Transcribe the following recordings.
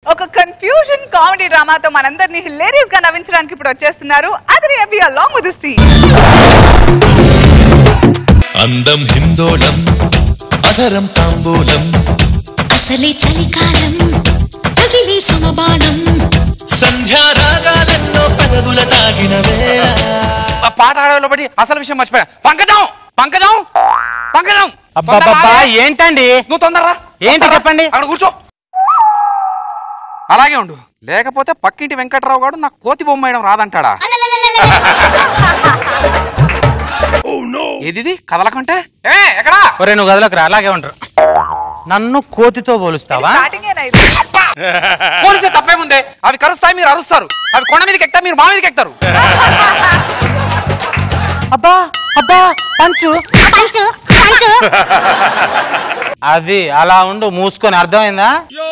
ఒక confusion comedy డ్రామాతో మనందరినీ hilarious గా నవ్వించడానికి ఇప్పుడు వచ్చేస్తున్నారు అది అబి అలాంగ్ విత్ సి అందం హిందోళం అధరం తాంబూలం అసలే చలికాలం తగిలే సుమబాణం సంధ్యారాగాలెన్నో పెదవుల తాగిన వేళ ఆ పాట ఆడేలో బట్టి అసలు విషయం మర్చిపోయా పంకజం పంకజం పంకజం అబ్బబ్బబ్బా తొందరరా. ఏంటండి నువ్వు తొందరరా ఏంటి వస్తారా? చెప్పండి? అక్కడ కూర్చో అలాగే ఉండు లేకపోతే పక్కింటి వెంకట్రావు గారు నాకు కోతి బొమ్మ వేయడం రాదంటాడా ఏదిది కదలకంటే ఏ ఎక్కడా ఒరే నువ్వు గదిలోకి రా అలాగే ఉంటారు నన్ను కోతితో పోలుస్తావా స్టార్టింగ్ ఏనా ఇది పోలీసే తప్పేముందే అవి కరుస్తాయి మీరు అరుస్తారు అవి కొండ మీదకి ఎక్కుతారు మీరు మా మీదకి ఎక్కుతారు అబ్బా అబ్బా పంచు పంచు పంచు అది అలా ఉండు మూసుకొని అర్థమైందా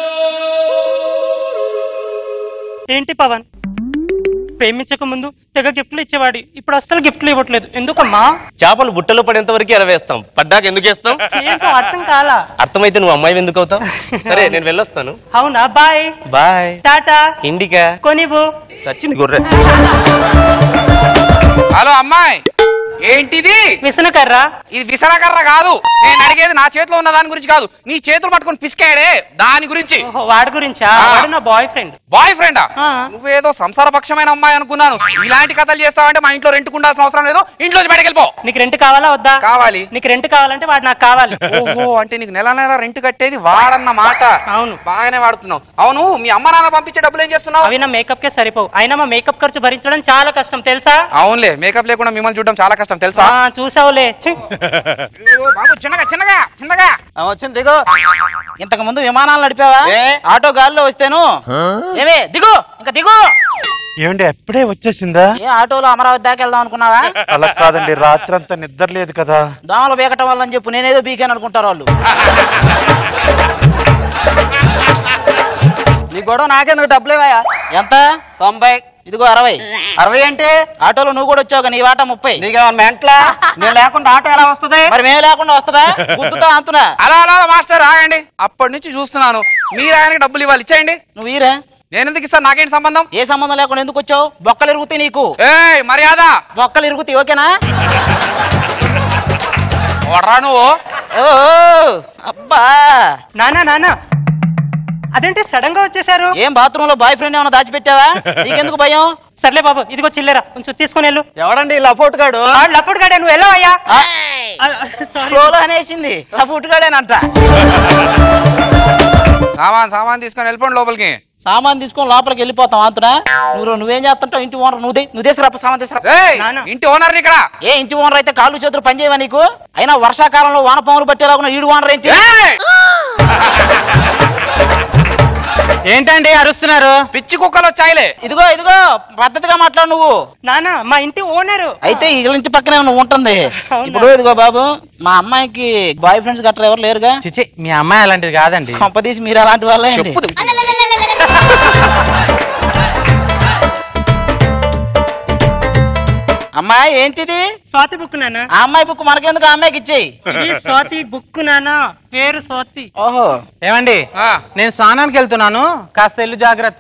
ఏంటి పవన్ ప్రేమించక ముందు తెగ గిఫ్ట్లు ఇచ్చేవాడి ఇప్పుడు అస్సలు గిఫ్ట్లు ఇవ్వట్లేదు ఎందుకమ్మా చేపలు బుట్టలో పడేంత వరకు ఎరవేస్తాం పడ్డాక ఎందుకు వేస్తాం ఏంటో అర్థం కాలా అర్థమైతే నువ్వు అమ్మాయి ఎందుకు అవుతావు సరే నేను వెళ్ళొస్తాను అవునా బాయ్ బాయ్ టాటా ఇండికా కొనివు సచ్చింది గొర్రె హలో అమ్మాయి ఏంటిది విసనకర్ర ఇది విసనకర్ర కాదు నేను అడిగేది నా చేతిలో ఉన్న దాని గురించి కాదు నీ చేతులు పట్టుకొని పిసికాడే దాని గురించి ఓహో, వాడి గురించా ఆ. వాడు నా బాయ్ ఫ్రెండ్ బాయ్ ఫ్రెండా ఆ. నువ్వేదో సంసారపక్షమైన అమ్మాయి అనుకున్నాను ఇలాంటి కథలు చేస్తావంటే మా ఇంట్లో రెంట్ ఉండాల్సిన అవసరం లేదు ఇంట్లో బయటకెళ్ళిపో నీకు రెంట్ కావాలా వద్దా కావాలి నీకు రెంట్ కావాలంటే వాడు నాకు కావాలి ఓహో అంటే నీకు నెల నెల రెంట్ కట్టేది వాడన్న మాట అవును. బాగానే వాడుతున్నావు అవును మీ అమ్మ నాన్న పంపించే డబ్బులు ఏం చేస్తున్నావు అవి నా మేకప్ కే సరిపోవు అయినా మా మేకప్ ఖర్చు భరించడం చాలా కష్టం తెలుసా అవునులే మేకప్ లేకుండా మిమ్మల్ని చూడడం చాలా కష్టం తెలుసా ఆ, చూసావులే ఛీ. బాబు చిన్నగా చిన్నగా చిన్నగా వచ్చింది దిగు ఇంతకు ముందు విమానాలు నడిపావా ఆటో గాల్లో వస్తేను ఏమే దిగు ఇంకా దిగు ఏమండి ఎప్పుడే వచ్చేసిందా ఏ ఆటోలో అమరావతి దాకా వెళ్దాం అనుకున్నావా అలా కాదండి రాత్రి అంతా నిద్ర లేదు కదా దోమలు బీకటం వల్ల అని చెప్పు నేనేదో బీకాను అనుకుంటారు వాళ్ళు నీ గొడవ నాకెందుకు డబ్బులేవా ఎంత తొంభై ఇదిగో అరవై అరవై అంటే ఆటోలో నువ్వు కూడా వచ్చావు నీ వాట ముప్పై నీకేమన్నా మెంట్లా నేను లేకుండా ఆటో ఎలా వస్తుంది మరి మేము లేకుండా వస్తుందా గుర్తుతా అంతున్నా అలా అలా మాస్టర్ ఆగండి అప్పటి నుంచి చూస్తున్నాను మీరు ఆయనకి డబ్బులు ఇవ్వాలి ఇచ్చేయండి నువ్వు ఈరే నేను ఎందుకు ఇస్తాను నాకేంటి సంబంధం ఏ సంబంధం లేకుండా ఎందుకు వచ్చావు బొక్కలు ఇరుగుతాయి నీకు ఏయ్ మర్యాద బొక్కలు ఇరుగుతాయి ఓకేనా వడరా నువ్వు ఓ అబ్బా నానా నానా అదేంటి సడన్ గా వచ్చేసారు ఏం బాత్రూమ్ లో బాయ్ ఫ్రెండ్ ఏమైనా దాచిపెట్టావా నీకెందుకు భయం సర్లే బాబు ఇదిగో చిల్లరా కొంచెం తీసుకొని వెళ్ళు ఎవడండి లపోట్ గాడు వాడు లప్పుడు గాడే నువ్వు వెళ్ళవయ్యా సారీ ఫ్లోలో అనేసింది లపోట్ గాడేనంట సామాన్ సామాన్ తీసుకొని వెళ్ళిపోండి లోపలికి సామాన్ తీసుకొని లోపలికి వెళ్ళిపోతాం అంతునా నువ్వు నువ్వేం చేస్తుంటావు ఇంటి ఓనర్ నువ్వు దే- నువ్వు తీసుకురా సామాన్ తీసుకురా ఏయ్ నాన్న. ఇంటి ఓనర్ ఇక్కడ ఏ ఇంటి ఓనర్ అయితే కాళ్ళు చేతులు పనిచేయవా నీకు అయినా వర్షాకాలంలో వాన పాములు పట్టేలాగా ఈడు ఓనర్ ఏంటి ఏయ్! ఏంటండి అరుస్తున్నారు పిచ్చి కుక్కలు వచ్చాయిలే ఇదిగో ఇదిగో పద్ధతిగా మాట్లాడు నువ్వు నానా మా ఇంటి ఓనరు అయితే ఈ ఇంటి పక్కనే నువ్వు ఉంటుంది అవునా? ఇప్పుడు ఇదిగో బాబు మా అమ్మాయికి బాయ్ ఫ్రెండ్స్ గట్రా ఎవరు లేరుగా చిచి మీ అమ్మాయి అలాంటిది కాదండి కొంపదీసి మీరు అలాంటి వాళ్ళే అండి. చెప్పు అమ్మాయి ఏంటిది స్వాతి బుక్ నానా ఆ అమ్మాయి బుక్ మనకెందుకు ఆ అమ్మాయికి ఇచ్చేయి ఇది స్వాతి బుక్ నానా పేరు స్వాతి ఓహో ఏమండి ఆ, నేను స్నానానికి వెళ్తున్నాను కాస్త ఇల్లు జాగ్రత్త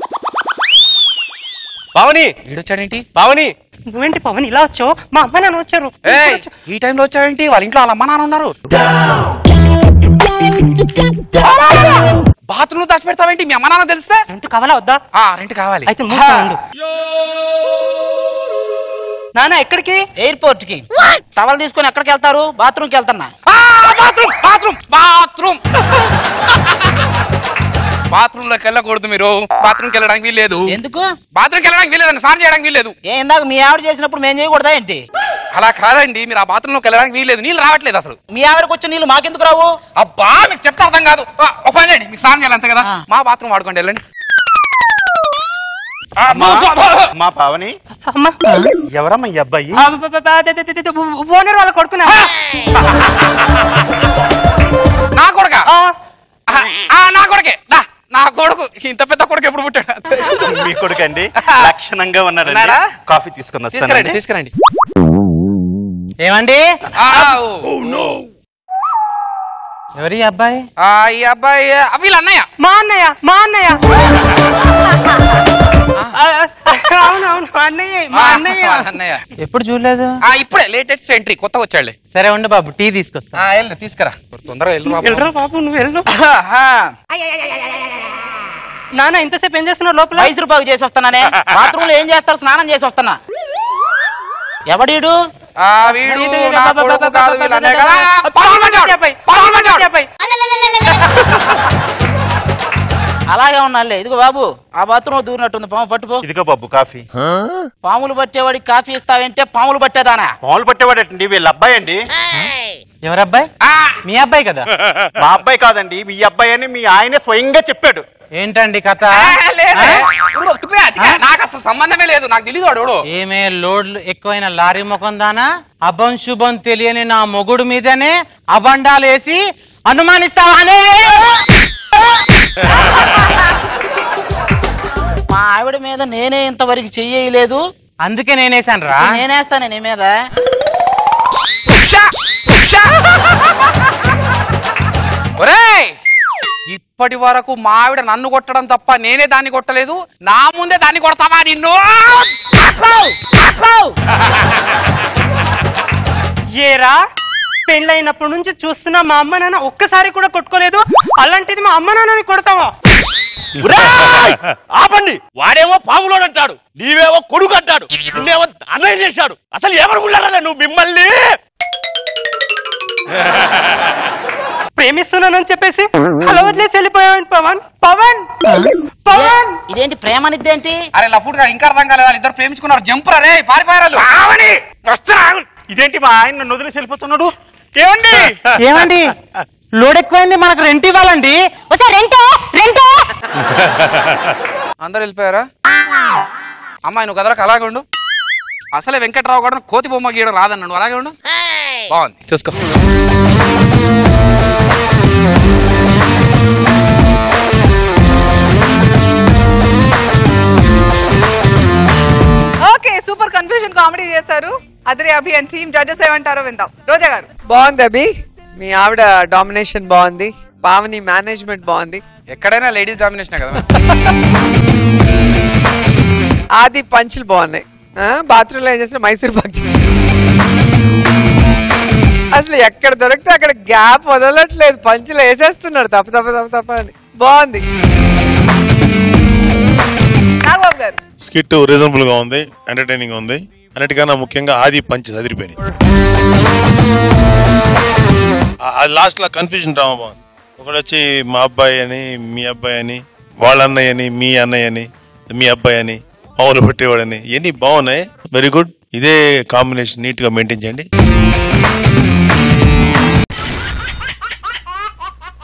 పావని ఈడొచ్చాడేంటి పావని నువ్వేంటి పవన్ ఇలా వచ్చావు మా అమ్మ నాన్న వచ్చారు ఏయ్ ఈ టైంలో వచ్చావేంటి వాళ్ళ ఇంట్లో వాళ్ళ అమ్మ నాన్న ఉన్నారు బాత్రూమ్ దాచి పెడతావేంటి మీ అమ్మ నాన్న తెలిస్తే రెంట్ కావాలా వద్దా ఆ రెంట్ కావాలి అయితే మూసా ఉండు నానా ఎక్కడికి ఎయిర్పోర్ట్ కి టవల్ తీసుకొని ఎక్కడికి వెళ్తారు బాత్రూమ్ కి వెళ్తున్నా బాత్రూమ్ బాత్రూమ్ బాత్రూమ్ బాత్రూమ్ లోకి వెళ్ళకూడదు మీరు బాత్రూమ్కి వెళ్ళడానికి వీల్లేదు ఎందుకు బాత్రూమ్కి వెళ్ళడానికి వీల్లేదండి స్నానం చేయడానికి వీల్లేదు ఏ ఇందాక మీ ఆవిడ చేసినప్పుడు మేము చేయకూడదా ఏంటి అలా కాదండి మీరు ఆ బాత్రూమ్ లోకి వెళ్ళడానికి వీల్లేదు నీళ్ళు రావట్లేదు అసలు మీ ఆవిడకి వచ్చే నీళ్ళు మాకెందుకు రావు అబ్బా మీకు చెప్తే అర్థం కాదు ఆ, ఒక పని చేయండి మీకు స్నానం చేయాలి అంతే కదా ఆ. మా బాత్రూమ్ వాడుకోండి వెళ్ళండి ఆ, మా పావని అమ్మా ఎవరమ్మా ఈ అబ్బాయి ఆ, బ- బ- బ- అదే, అదే, అదే, అదే, ఓనర్ వాళ్ళ కొడుకున్నా నా కొడుక నా కొడుకే దా, నా కొడుకు ఇంత పెద్ద కొడుకు ఎప్పుడు పుట్టాడు మీ కొడుకండి లక్షణంగా ఉన్నారండి ఉన్నారా? కాఫీ తీసుకుని తీసుకురండి వస్తానండి తీసుకురండి ఏమండి ఆ, ఓ. ఎవరి అబ్బాయి ఆ, ఈ అబ్బాయి ఆ, వీళ్ళ అన్నయ్య మా అన్నయ్య మా అన్నయ్య ఆ, అవును అవును మా అన్నయ్య మా ఆ, అన్నయ్య వాళ్ళ అన్నయ్య ఎప్పుడు చూడలేదు ఆ, ఇప్పుడే లేటెస్ట్ ఎంట్రీ కొత్తగా వచ్చాడులే సరే ఉండు బాబు టీ తీసుకొస్తా ఆ, వెళ్ళు తీసుకురా తొందరగా వెళ్ళు బాబు. వెళ్ళరా బాబు నువ్వు వెళ్ళు నాన్న ఇంతసేపు ఏం చేస్తున్నావు లోపల మైసూరు పాకు చేసి వస్తున్నానే బాత్రూమ్ లో ఏం చేస్తారు స్నానం చేసి వస్తున్నా ఎవడీడు ఆ, వీడు నా కొడుకు కాదు వీళ్ళ అన్నయ్య కదా పడవలు పట్టాడు, పడవలు పట్టాడు. అలాగే ఉన్నాలే ఇదిగో బాబు ఆ బాత్రూమ్ దూరినట్టుంది పాము పట్టుకో ఇదిగో బాబు కాఫీ పాములు పట్టేవాడికి కాఫీ ఇస్తావంటే పాములు పట్టేదానా మామూలు పట్టేవాడటండి వీళ్ళ అబ్బాయి అండి ఎవరి అబ్బాయి ఆ, మీ అబ్బాయి కదా మా అబ్బాయి కాదండి మీ అబ్బాయి అని మీ ఆయనే స్వయంగా చెప్పాడు ఏంటండి కథ ఆ, లేదే. ఇప్పుడు ఒత్తుకుపోయి అతికా. నాకు అసలు సంబంధమే లేదు నాకు తెలియదు వాడు ఎవడో. ఏమే లోడ్లు ఎక్కువైన లారీ ముఖం దానా అభం శుభం తెలియని నా మొగుడు మీదనే అబండాలు వేసి అనుమానిస్తావానే మా ఆవిడ మీద నేనే ఇంతవరకు చెయ్యలేదు అందుకే నేనేసాను రా నేనేస్తాను నీ మీద ఒరేయ్ ఇప్పటి వరకు మా ఆవిడ నన్ను కొట్టడం తప్ప నేనే దాన్ని కొట్టలేదు నా ముందే దాన్ని కొడతావా నిన్ను ఏరా పెళ్ళైనప్పటి నుంచి చూస్తున్నా మా అమ్మ నాన్న ఒక్కసారి కూడా కొట్టుకోలేదు అలాంటిది మా అమ్మ నాన్నని కొడతావా ఆపండి వాడేమో పాములోడు అంటాడు నీవేమో కొడుకు అంటాడు నిన్నేమో అన్నయ్య చేశాడు అసలు ఎవరు నువ్వు మిమ్మల్ని ప్రేమిస్తున్నానని చెప్పేసి అలా వదిలేసి వెళ్ళిపోయావు పవన్ పవన్ పవన్ ఇదేంటి ప్రేమనిద్దేంటి అరే లఫుడ్ గారు ఇంకా అర్థం కాలేదు వాళ్ళు ఇద్దరు ప్రేమించుకున్నారు జంపురా రే పారిపోయారు ఆవని వస్తున్నా ఇదేంటి మా ఆయన నన్ను వదిలేసి వెళ్ళిపోతున్నాడు ఏమండి ఏమండి లోడ్ ఎక్కువైంది మనకు రెంట్ ఇవ్వాలండి ఒకసారి రెంటో రెంటో అందరు వెళ్ళిపోయారా అమ్మాయి నువ్వు కదలకు అలాగే ఉండు అసలే వెంకట్రావు కూడా కోతి బొమ్మ గీయడం రాదన్నాడు అలాగే ఉండు బాగుంది చూసుకో ఓకే సూపర్ కన్ఫ్యూజన్ కామెడీ చేశారు అదిరి అభియాన్ టీమ్ జడ్జెస్ ఏమంటారో విందాం రోజా గారు బాగుంది అభి మీ ఆవిడ డామినేషన్ బాగుంది పావని మేనేజ్మెంట్ బాగుంది ఎక్కడైనా లేడీస్ డామినేషన్ కదా ఆది పంచులు బాగున్నాయి బాత్రూమ్ లో ఏం చేసిన మైసూర్ పాక్ చేసిన. అసలు ఎక్కడ దొరికితే అక్కడ గ్యాప్ వదలట్లేదు పంచులు వేసేస్తున్నాడు తప్ప తప్ప తప్ప తప్ప అని బాగుంది నాగబాబు గారు స్కిట్ రీజనబుల్ గా ఉంది ఎంటర్టైనింగ్ ఉంది అన్నిటికన్నా ముఖ్యంగా ఆది పంచ్ చదిరిపోయినాయి లాస్ట్ లో కన్ఫ్యూజన్ డ్రామా బాగుంది ఒకడు వచ్చి మా అబ్బాయి అని మీ అబ్బాయి అని వాళ్ళ అన్నయ్య అని మీ అన్నయ్య అని మీ అబ్బాయి అని మామూలు పట్టేవాడని ఇవన్నీ బాగున్నాయి వెరీ గుడ్ ఇదే కాంబినేషన్ నీట్ గా మెయింటైన్ చేయండి